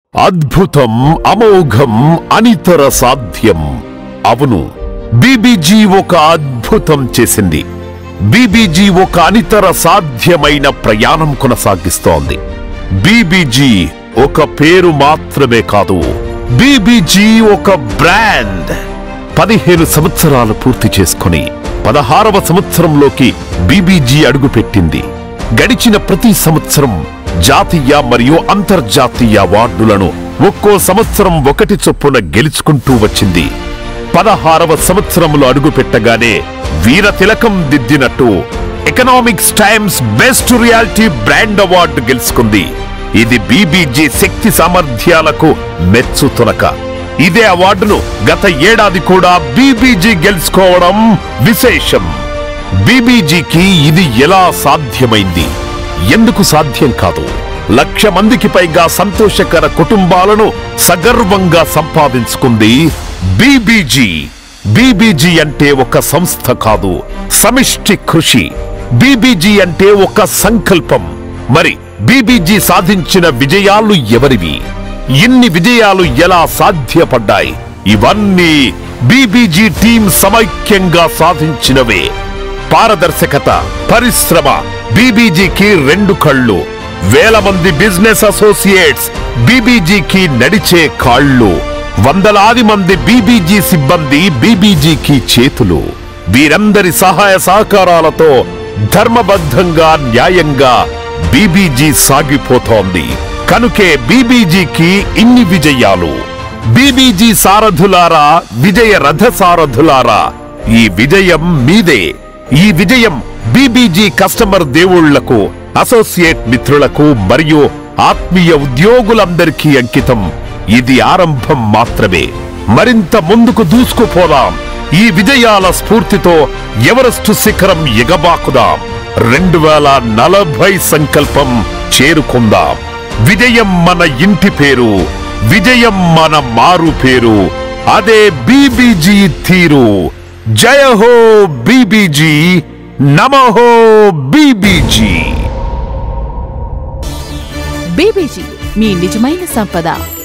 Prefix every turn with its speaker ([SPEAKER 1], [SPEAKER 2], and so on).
[SPEAKER 1] అద్భుతం అమోఘం అనితర సాధ్యం అవును బీబీజీ ఒక అద్భుతం చేసింది బీబీజీ ఒక అనితర సాధ్యమైన ప్రయాణం కొనసాగిస్తోంది బీబీజీ ఒక పేరు మాత్రమే కాదు బీబీజీ ఒక బ్రాండ్ పదిహేను సంవత్సరాలు పూర్తి చేసుకుని పదహారవ సంవత్సరంలోకి బీబీజీ అడుగుపెట్టింది గడిచిన ప్రతి సంవత్సరం జాతీయ మరియు అంతర్జాతీయ అవార్డులను ఒక్కో సంవత్సరం ఒకటి చొప్పున గెలుచుకుంటూ వచ్చింది పదహారవ సంవత్సరంలో అడుగుపెట్టగానే వీర తిలకం దిద్దినట్టు Economics Times best reality brand award గెలుచుకుంది ఇది బీబీజీ శక్తి సామర్థ్యాలకు మెచ్చుతునక ఇదే అవార్డును గత ఏడాది కూడా బీబీజీ గెలుచుకోవడం విశేషం బీబీజీకి ఇది ఎలా సాధ్యమైంది ఎందుకు సాధ్యం కాదు లక్ష మందికి పైగా సంతోషకర కుటుంబాలను సగర్వంగా సంపాదించుకుంది బీబీజీ బీబీజీ అంటే ఒక సంస్థ కాదు సమిష్టి కృషి బీబీజీ అంటే ఒక సంకల్పం మరి బీబీజీ సాధించిన విజయాలు ఎవరివి ఇన్ని విజయాలు ఎలా సాధ్యపడ్డాయి ఇవన్నీ బీబీజీ టీం సమైక్యంగా సాధించినవే పారదర్శకత పరిశ్రమ బీబీజీకి రెండు కళ్ళు వేల మంది బిజినెస్ అసోసియేట్స్ బీబీజీకి నడిచే కాళ్ళు వందలాది మంది బీబీజీ సిబ్బంది బీబీజీకి చేతులు వీరందరి సహాయ సహకారాలతో ధర్మబద్ధంగా న్యాయంగా బీబీజీ సాగిపోతోంది కనుకే బీబీజీకి ఇన్ని విజయాలు బీబీజీ సారథులారా విజయ రథ సారథులారా ఈ విజయం మీదే ఈ విజయం బీబీజీ కస్టమర్ దేవుళ్లకు అసోసియేట్ మిత్రులకు మరియు ఆత్మీయ ఉద్యోగులందరికీ అంకితం ఇది ఆరంభం మాత్రమే మరింత ముందుకు దూసుకుపోదాం ఈ విజయాల స్ఫూర్తితో ఎవరెస్టు శిఖరం ఎగబాకుదాం రెండు వేల నలభై సంకల్పం చేరుకుందాం విజయం మన ఇంటి పేరు విజయం మన మారు పేరు అదే బీబీజీ తీరు జయ హో బీబీజీ నమహో బీబీజీ
[SPEAKER 2] బీబీజీ మీ నిజమైన సంపద